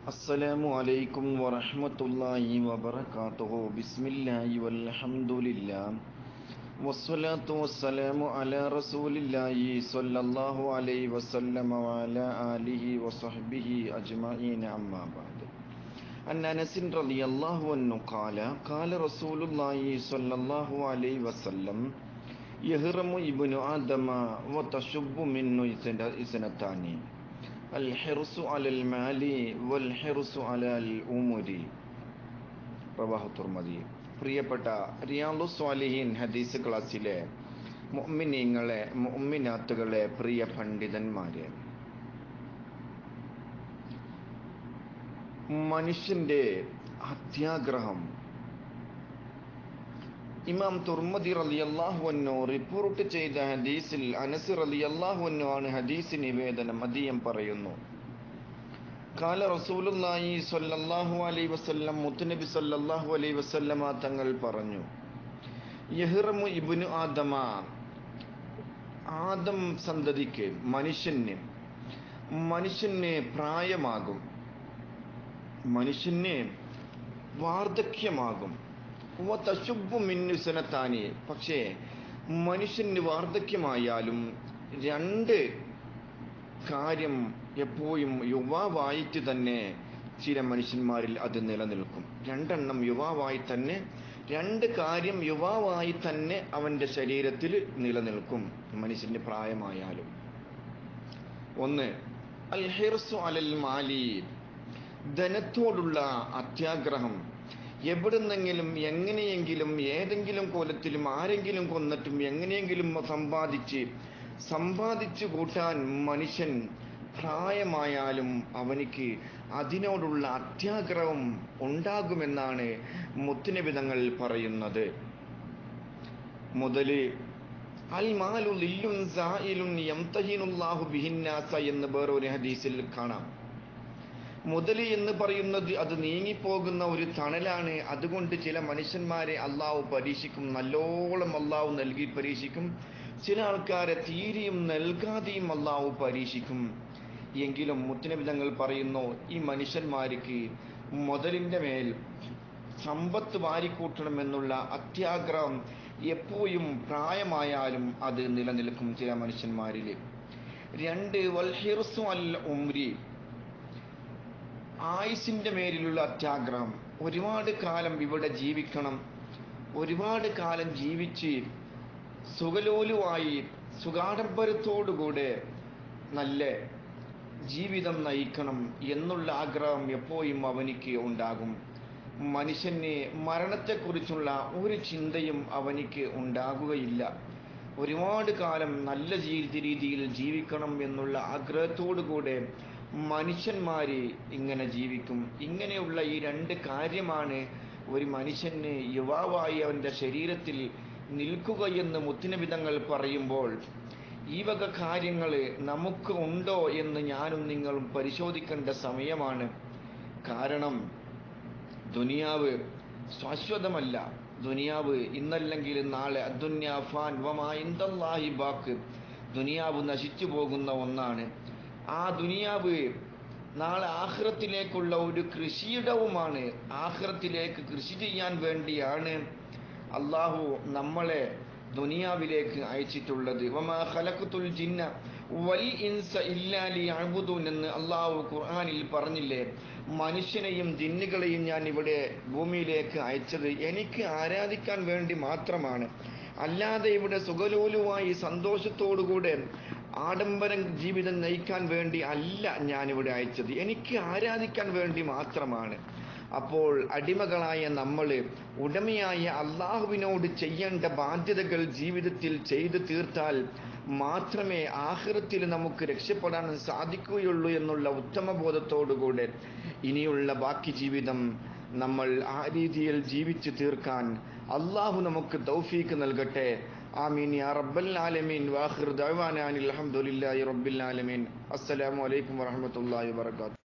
السلام عليكم ورحمة الله وبركاته بسم الله والحمد لله والصلاة والسلام على رسول الله صلى الله عليه وسلم وعلى آله وصحبه أجمعين أما بعد أن أنس رضي الله عنه قال قال رسول الله صلى الله عليه وسلم يهرم ابن آدم وتشب منه إسنتان الحرص على المال والحرص على الأمور റവാഹു തുർമതി പ്രിയപ്പെട്ട റിയാലു സ്വാലിഹീൻ ഹദീസ് ക്ലാസ്സിലെ മുഅ്മിനീങ്ങളെ മുഅ്മിനാത്തുകളെ പ്രിയ പണ്ഡിതന്മാരെ മനുഷ്യന്റെ അത്യാഗ്രഹം ഇമാം തുർമദി റളിയല്ലാഹു അൻഹു റിപ്പോർട്ട് ചെയ്ത ഹദീസിൽ അനസ് റളിയല്ലാഹു അൻഹു ആണ് ഹദീസ് നിവേദനം അദ്ദേഹം പറയുന്നു കാല റസൂലുള്ളാഹി സ്വല്ലല്ലാഹു അലൈഹി വസല്ലം മുത്തുനബി സ്വല്ലല്ലാഹു അലൈഹി വസല്ലമ തങ്ങൾ പറഞ്ഞു യഹ്റമു ഇബ്നു ആദമ ആദം സന്തതിക്ക് മനുഷ്യന് മനുഷ്യന് പ്രായമാകും മനുഷ്യന് വാർദ്ധക്യമാകും മിന്നുസനത്താനി പക്ഷേ മനുഷ്യന് വാർദ്ധക്യമായാലും രണ്ട് കാര്യം എപ്പോഴും യുവാവായിട്ട് തന്നെ ചില മനുഷ്യന്മാരിൽ അത് നിലനിൽക്കും രണ്ടെണ്ണം യുവാവായി തന്നെ രണ്ട് കാര്യം യുവാവായി തന്നെ അവന്റെ ശരീരത്തിൽ നിലനിൽക്കും മനുഷ്യന് പ്രായമായാലും ഒന്ന് അൽ ഹിർസു അലൽ മാലി ധനത്തോടുള്ള അത്യാഗ്രഹം എവിടുന്നെങ്കിലും എങ്ങനെയെങ്കിലും ഏതെങ്കിലും കോലത്തിലും ആരെങ്കിലും കൊന്നിട്ടും എങ്ങനെയെങ്കിലും സമ്പാദിച്ച് സമ്പാദിച്ചു കൂട്ടാൻ മനുഷ്യൻ പ്രായമായാലും അവനിക്ക് അതിനോടുള്ള അത്യാഗ്രഹം ഉണ്ടാകുമെന്നാണ് മുത്തുനിബിതങ്ങൾ പറയുന്നത് മുതല് അൽ മാലു ലില്ലുൻ സായിലുൻ യംതഹിനുല്ലാഹു ബിഹിന്നാസ എന്ന് വേറൊരു ഹദീസിൽ കാണാം മുതല് എന്ന് പറയുന്നത് അത് നീങ്ങിപ്പോകുന്ന ഒരു തണലാണ് അതുകൊണ്ട് ചില മനുഷ്യന്മാരെ അള്ളാഹു പരീക്ഷിക്കും നല്ലോളം അള്ളാഹു നൽകി പരീക്ഷിക്കും ചില ആൾക്കാരെ തീരെയും നൽകാതെയും അള്ളാഹു പരീക്ഷിക്കും എങ്കിലും മുത്തനബിതങ്ങൾ പറയുന്നു ഈ മനുഷ്യന്മാർക്ക് മുതലിന്റെ മേൽ സമ്പത്ത് വാരിക്കൂട്ടണമെന്നുള്ള അത്യാഗ്രഹം എപ്പോഴും പ്രായമായാലും അത് നിലനിൽക്കും ചില മനുഷ്യന്മാരിൽ രണ്ട് വൽഹിർസു അൽ ഉംരി ആയുസിന്റെ മേലിലുള്ള അത്യാഗ്രഹം ഒരുപാട് കാലം ഇവിടെ ജീവിക്കണം ഒരുപാട് കാലം ജീവിച്ച് സുഖലോലുവായി സുഖാഡംബരത്തോടുകൂടെ നല്ല ജീവിതം നയിക്കണം എന്നുള്ള ആഗ്രഹം എപ്പോഴും അവനിക്ക് ഉണ്ടാകും മനുഷ്യന് മരണത്തെക്കുറിച്ചുള്ള ഒരു ചിന്തയും അവനിക്ക് ഉണ്ടാകുകയില്ല ഒരുപാട് കാലം നല്ല ജീവിത രീതിയിൽ ജീവിക്കണം എന്നുള്ള ആഗ്രഹത്തോടു കൂടെ മനുഷ്യന്മാര് ഇങ്ങനെ ജീവിക്കും ഇങ്ങനെയുള്ള ഈ രണ്ട് കാര്യമാണ് ഒരു മനുഷ്യന് യുവാവായി അവന്റെ ശരീരത്തിൽ നിൽക്കുകയെന്ന് മുത്തിനവിധങ്ങൾ പറയുമ്പോൾ ഈ വക കാര്യങ്ങൾ നമുക്ക് ഉണ്ടോ എന്ന് ഞാനും നിങ്ങളും പരിശോധിക്കേണ്ട സമയമാണ് കാരണം ദുനിയാവ് ശാശ്വതമല്ല ദുനിയാവ് ഇന്നല്ലെങ്കിൽ നാളെ അദ്ദുന്യാഫാൻ വമാഇന്ദല്ലാഹി ബാക്ക് ദുനിയാവ് നശിച്ചു പോകുന്ന ഒന്നാണ് ആ ദുനിയാവ് നാളെ ആഹ്റത്തിലേക്കുള്ള ഒരു കൃഷിയിടവുമാണ് ആഹ്റത്തിലേക്ക് കൃഷി ചെയ്യാൻ വേണ്ടിയാണ് അള്ളാഹു നമ്മളെ ദുനിയാവിലേക്ക് അയച്ചിട്ടുള്ളത് ജിന്ന വൽ ഇൻസ ഇല്ലാലി അഴുതൂൻ എന്ന് അള്ളാഹു ഖുർആാനിൽ പറഞ്ഞില്ലേ മനുഷ്യനെയും ജിന്നുകളെയും ഞാൻ ഇവിടെ ഭൂമിയിലേക്ക് അയച്ചത് എനിക്ക് ആരാധിക്കാൻ വേണ്ടി മാത്രമാണ് അല്ലാതെ ഇവിടെ സുഖലോലുവായി സന്തോഷത്തോടുകൂടെ ആഡംബരം ജീവിതം നയിക്കാൻ വേണ്ടി അല്ല ഞാനിവിടെ അയച്ചത് എനിക്ക് ആരാധിക്കാൻ വേണ്ടി മാത്രമാണ് അപ്പോൾ അടിമകളായ നമ്മൾ ഉടമയായ അള്ളാഹുവിനോട് ചെയ്യേണ്ട ബാധ്യതകൾ ജീവിതത്തിൽ ചെയ്തു തീർത്താൽ മാത്രമേ ആഹൃത്തിൽ നമുക്ക് രക്ഷപ്പെടാൻ സാധിക്കുകയുള്ളൂ എന്നുള്ള ഉത്തമ ബോധത്തോടുകൂടെ ഇനിയുള്ള ബാക്കി ജീവിതം നമ്മൾ ആ രീതിയിൽ ജീവിച്ചു തീർക്കാൻ അള്ളാഹു നമുക്ക് തൗഫീക്ക് നൽകട്ടെ ആമീൻ യാ റബ്ബൽ ആലമീൻ വാഖിർ ദഅവാന അനിൽ ഹംദുലില്ലാഹി റബ്ബിൽ ആലമീൻ അസ്സലാമു അലൈക്കും വറഹ്മത്തുള്ളാഹി വബറകാതുഹു